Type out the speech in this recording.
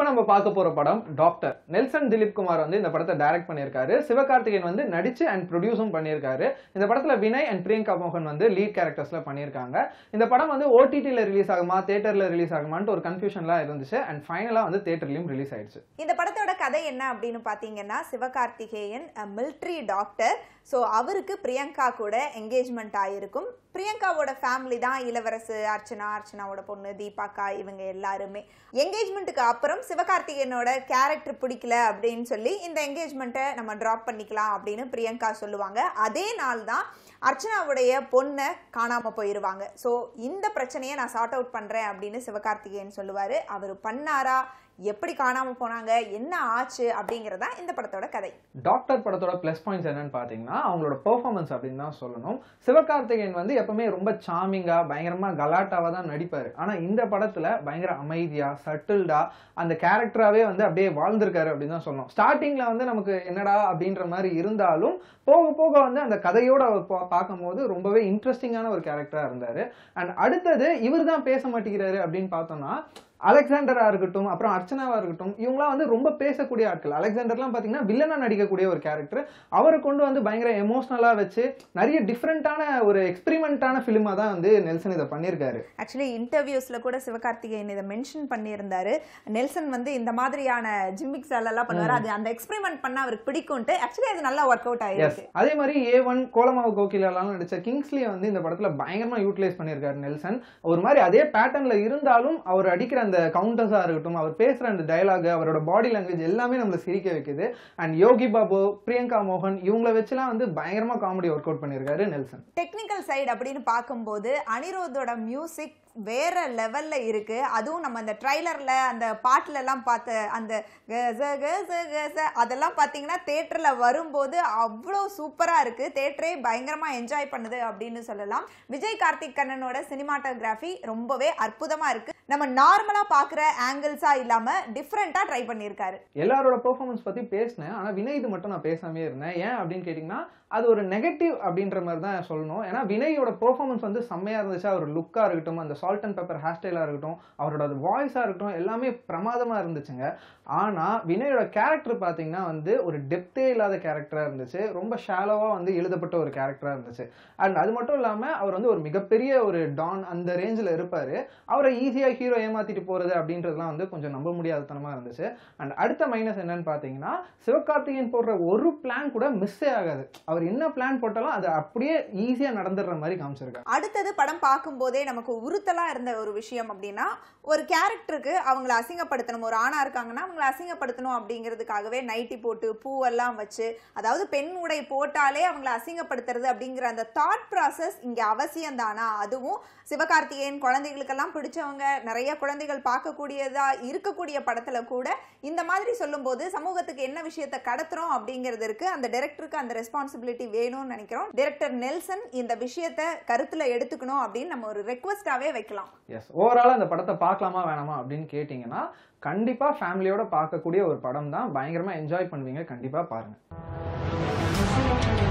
இப்போ நம்ம பார்க்க போற படம் டாக்டர் நெல்சன் திலீப் குமார் வந்து இந்த படத்தை டைரக்ட் பண்ணியிருக்காரு சிவகார்த்திகேயன் வந்து நடிச்சு அண்ட் ப்ரொடியூஸும் பண்ணியிருக்காரு இந்த படத்துல வினய் அண்ட் பிரியங்கா மோகன் வந்து லீட் கேரக்டர்ஸ்ல பண்ணியிருக்காங்க இந்த படம் வந்து ஓடிடியில் ரிலீஸ் ஆகுமா தேட்டர்ல ரிலீஸ் ஆகுமான்ட்டு ஒரு கன்ஃபியூஷன்லாம் இருந்துச்சு அண்ட் ஃபைனலா வந்து தேட்டர்லயும் ரிலீஸ் ஆயிடுச்சு இந்த படத்தோட கதை என்ன அப்படின்னு பார்த்தீங்கன்னா சிவகார்த்திகேயன் மிலிட்ரி டாக்டர் ஸோ அவருக்கு பிரியங்கா கூட என்கேஜ்மெண்ட் ஆகிருக்கும் பிரியங்காவோட ஃபேமிலி தான் இளவரசு அர்ச்சனா அர்ச்சனாவோட பொண்ணு தீபாக்கா இவங்க எல்லாருமே என்கேஜ்மெண்ட்டுக்கு அப்புறம் சிவகார்த்திகேயனோட கேரக்டர் பிடிக்கல அப்படின்னு சொல்லி இந்த என்கேஜ்மெண்ட்டை நம்ம ட்ராப் பண்ணிக்கலாம் அப்படின்னு பிரியங்கா சொல்லுவாங்க அதே நாள் தான் அர்ச்சனாவுடைய பொண்ணை காணாம போயிருவாங்க ஸோ இந்த பிரச்சனையை நான் சார்ட் அவுட் பண்றேன் அப்படின்னு சிவகார்த்திகேயன் சொல்லுவாரு அவர் பண்ணாரா எப்படி காணாம போனாங்க என்ன ஆச்சு அப்படிங்கறதா இந்த படத்தோட கதை டாக்டர் படத்தோட ப்ளஸ் பாயிண்ட்ஸ் என்னன்னு பார்த்தீங்கன்னா அவங்களோட பெர்ஃபார்மன்ஸ் அப்படின்னு தான் சொல்லணும் சிவகார்த்திகேயன் வந்து எப்பவுமே ரொம்ப சாமிங்கா பயங்கரமா கலாட்டாவா தான் நடிப்பாரு ஆனா இந்த படத்துல பயங்கர அமைதியா சட்டில்டா அந்த கேரக்டராவே வந்து அப்படியே வாழ்ந்திருக்காரு அப்படின்னு தான் சொல்லணும் ஸ்டார்டிங்ல வந்து நமக்கு என்னடா அப்படின்ற மாதிரி இருந்தாலும் போக போக வந்து அந்த கதையோட அவர் பா- பார்க்கும்போது ரொம்பவே இன்ட்ரெஸ்டிங்கான ஒரு கேரக்டரா இருந்தாரு அண்ட் அடுத்தது இவர் தான் பேச மாட்டேங்கிறாரு அப்படின்னு பார்த்தோம்னா அலெக்சாண்டரா இருக்கட்டும் அப்புறம் அர்ச்சனாவா இருக்கட்டும் இவங்களாம் வந்து ரொம்ப பேசக்கூடிய ஆட்கள் அலெக்சாண்டர்லாம் பாத்தீங்கன்னா வில்லனா நடிக்கக்கூடிய ஒரு கேரக்டர் அவரை கொண்டு வந்து பயங்கர எமோஷனலா வச்சு நிறைய டிஃப்ரெண்டான ஒரு எக்ஸ்பெரிமெண்டான ஃபிலிமா தான் வந்து நெல்சன் இதை பண்ணியிருக்காரு ஆக்சுவலி இன்டர்வியூஸ்ல கூட சிவகார்த்திகேயன் இதை மென்ஷன் பண்ணியிருந்தாரு நெல்சன் வந்து இந்த மாதிரியான ஜிம்மிக்ஸ் எல்லாம் பண்ணுவாரு அது அந்த எக்ஸ்பெரிமெண்ட் பண்ண அவருக்கு பிடிக்கும்ட்டு ஆக்சுவலி அது நல்லா ஒர்க் அவுட் எஸ் ஆயிருக்கு அதே மாதிரி ஏ ஒன் கோலமாவு கோகிலாலாம் நடிச்ச கிங்ஸ்லி வந்து இந்த படத்துல பயங்கரமா யூட்டிலைஸ் பண்ணியிருக்காரு நெல்சன் ஒரு மாதிரி அதே பேட்டர்ன்ல இருந்தாலும் அவர் அடிக்கிற அந்த கவுண்டர்ஸா இருக்கட்டும் அவர் பேசுற அந்த டயலாக் அவரோட பாடி லாங்குவேஜ் எல்லாமே நம்மள சிரிக்க வைக்குது அண்ட் யோகி பாபு பிரியங்கா மோகன் இவங்கள வச்சுலாம் வந்து பயங்கரமா காமெடி ஒர்க் அவுட் பண்ணியிருக்காரு நெல்சன் டெக்னிக்கல் சைடு அப்படின்னு பார்க்கும்போது அனிருத்தோட மியூசிக் வேற லெவல்ல இருக்கு அதுவும் நம்ம அந்த ட்ரைலர்ல அந்த பாட்டுல எல்லாம் பார்த்த அந்த கச கச கச அதெல்லாம் பார்த்தீங்கன்னா தேட்டர்ல வரும்போது அவ்வளோ சூப்பரா இருக்கு தேட்டரே பயங்கரமா என்ஜாய் பண்ணுது அப்படின்னு சொல்லலாம் விஜய் கார்த்திக் கண்ணனோட சினிமாட்டோகிராஃபி ரொம்பவே அற்புதமா இருக்கு நம்ம நார்மலா பார்க்குற ஆங்கிள்ஸா இல்லாம டிஃப்ரெண்டா ட்ரை பண்ணியிருக்காரு எல்லாரோட பெர்ஃபார்மன்ஸ் பத்தி பேசினேன் ஆனா வினய் இது மட்டும் நான் பேசாமே இருந்தேன் ஏன் அப்படின்னு கேட்டிங்கன்னா அது ஒரு நெகட்டிவ் அப்படின்ற மாதிரி தான் சொல்லணும் ஏன்னா வினயோட பெர்ஃபார்மன்ஸ் வந்து செம்மையா இருந்துச்சு அவர் லுக்கா இருக்கட்டும் அந்த சால்ட் அண்ட் பெப்பர் ஹேர் ஸ்டைலா இருக்கட்டும் அவரோட வாய்ஸா இருக்கட்டும் எல்லாமே பிரமாதமா இருந்துச்சுங்க ஆனா வினயோட கேரக்டர் பாத்தீங்கன்னா வந்து ஒரு டெப்தே இல்லாத கேரக்டரா இருந்துச்சு ரொம்ப ஷாலோவா வந்து எழுதப்பட்ட ஒரு கேரக்டரா இருந்துச்சு அண்ட் அது மட்டும் இல்லாம அவர் வந்து ஒரு மிகப்பெரிய ஒரு டான் அந்த ரேஞ்சில் இருப்பாரு அவரை ஈஸியா ஹீரோ ஏமாத்திட்டு போறது அப்படின்றதுலாம் வந்து கொஞ்சம் நம்ப முடியாதத்தனமா இருந்துச்சு அண்ட் அடுத்த மைனஸ் என்னன்னு பார்த்தீங்கன்னா சிவகார்த்திகேயன் போடுற ஒரு பிளான் கூட மிஸ்ஸே ஆகாது அவர் என்ன பிளான் போட்டாலும் அது அப்படியே ஈஸியாக நடந்துடுற மாதிரி காமிச்சிருக்காரு அடுத்தது படம் பார்க்கும்போதே நமக்கு உறுத்தலா இருந்த ஒரு விஷயம் அப்படின்னா ஒரு கேரக்டருக்கு அவங்கள அசிங்கப்படுத்தணும் ஒரு ஆணா இருக்காங்கன்னா அவங்கள அசிங்கப்படுத்தணும் அப்படிங்கிறதுக்காகவே நைட்டி போட்டு பூவெல்லாம் வச்சு அதாவது பெண் உடை போட்டாலே அவங்கள அசிங்கப்படுத்துறது அப்படிங்கிற அந்த தாட் ப்ராசஸ் இங்க அவசியம் தானா அதுவும் சிவகார்த்திகேயன் குழந்தைகளுக்கெல்லாம் பிடிச்சவங்க நிறைய குழந்தைகள் பார்க்கக்கூடியதா இருக்கக்கூடிய படத்துல கூட இந்த மாதிரி சொல்லும்போது சமூகத்துக்கு என்ன விஷயத்தை கடத்துறோம் அப்படிங்கிறது இருக்கு அந்த டைரக்டருக்கு அந்த ரெஸ்பான்சிபிலிட்டி வேணும்னு நினைக்கிறோம் டைரக்டர் நெல்சன் இந்த விஷயத்தை கருத்துல எடுத்துக்கணும் அப்படின்னு நம்ம ஒரு ரெக்வஸ்டாவே வைக்கலாம் எஸ் ஓவரால் அந்த படத்தை பார்க்கலாமா வேணாமா அப்படின்னு கேட்டிங்கன்னா கண்டிப்பாக ஃபேமிலியோட பார்க்கக்கூடிய ஒரு படம் தான் பயங்கரமாக என்ஜாய் பண்ணுவீங்க கண்டிப்பாக பாருங்க